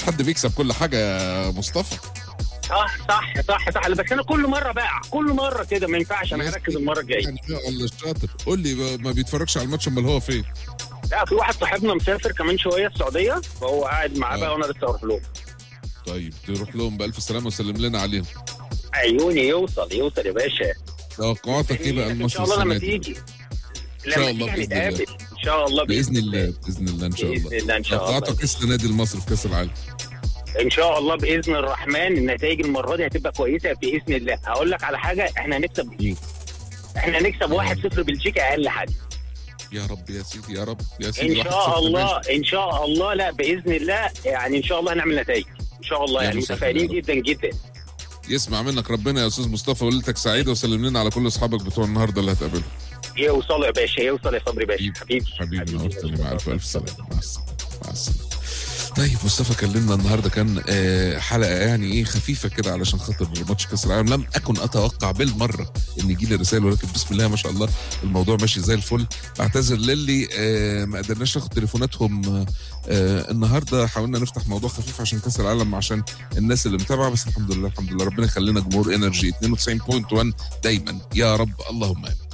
حد بيكسب كل حاجه يا مصطفى صح صح صح صح بس انا كل مره بقع كل مره كده ما ينفعش انا هركز المره الجايه يعني ولا الشاطر قول لي ما- ما بيتفرجش على الماتش امال هو فين لا في واحد صاحبنا مسافر كمان شويه السعوديه فهو قاعد معاه آه. بقى وانا لسه اروح له طيب تروح لهم بالف سلامه وسلم لنا عليهم عيوني يوصل يوصل يا باشا توقعاتك ايه بقى ان المصري شاء الله لما السنه دي تيجي شاء لما الله تيجي بإذن الله. هنتقابل ان شاء الله باذن الله باذن الله ان شاء باذن الله الله ان شاء الله توقعاتك ايه السنه دي لمصر في كاس العالم ان شاء الله باذن الرحمن النتائج المره دي هتبقى كويسه باذن الله هقول لك على حاجه احنا هنكسب بلجيكا احنا هنكسب 1-0 بلجيكا اقل حاجه يا رب يا سيدي يا رب يا سيدي ان واحد شاء صفر الله ماشي. ان شاء الله لا باذن الله يعني ان شاء الله هنعمل نتائج ان شاء الله يا يعني مسهل متفائلين يا رب. جدا جدا يسمع منك ربنا يا استاذ مصطفى وليلتك سعيده وسلم لنا على كل اصحابك بتوع النهارده اللي هتقابلهم يوصلوا يا باشا يوصل يا صبري باشا حبيبي حبيبي نورتني مع الف الف سلامه مع السلامه مع السلامه طيب مصطفى كلمنا النهارده كان آه، حلقه يعني ايه خفيفه كده علشان خاطر ماتش كاس العالم لم اكن اتوقع بالمره ان يجي لي رسائل ولكن بسم الله ما شاء الله الموضوع ماشي زي الفل بعتذر للي آه، ما قدرناش ناخد تليفوناتهم آه، آه، النهارده حاولنا نفتح موضوع خفيف عشان كاس العالم عشان الناس اللي متابعه بس الحمد لله الحمد لله ربنا يخلينا جمهور انرجي 92.1 دايما يا رب اللهم امين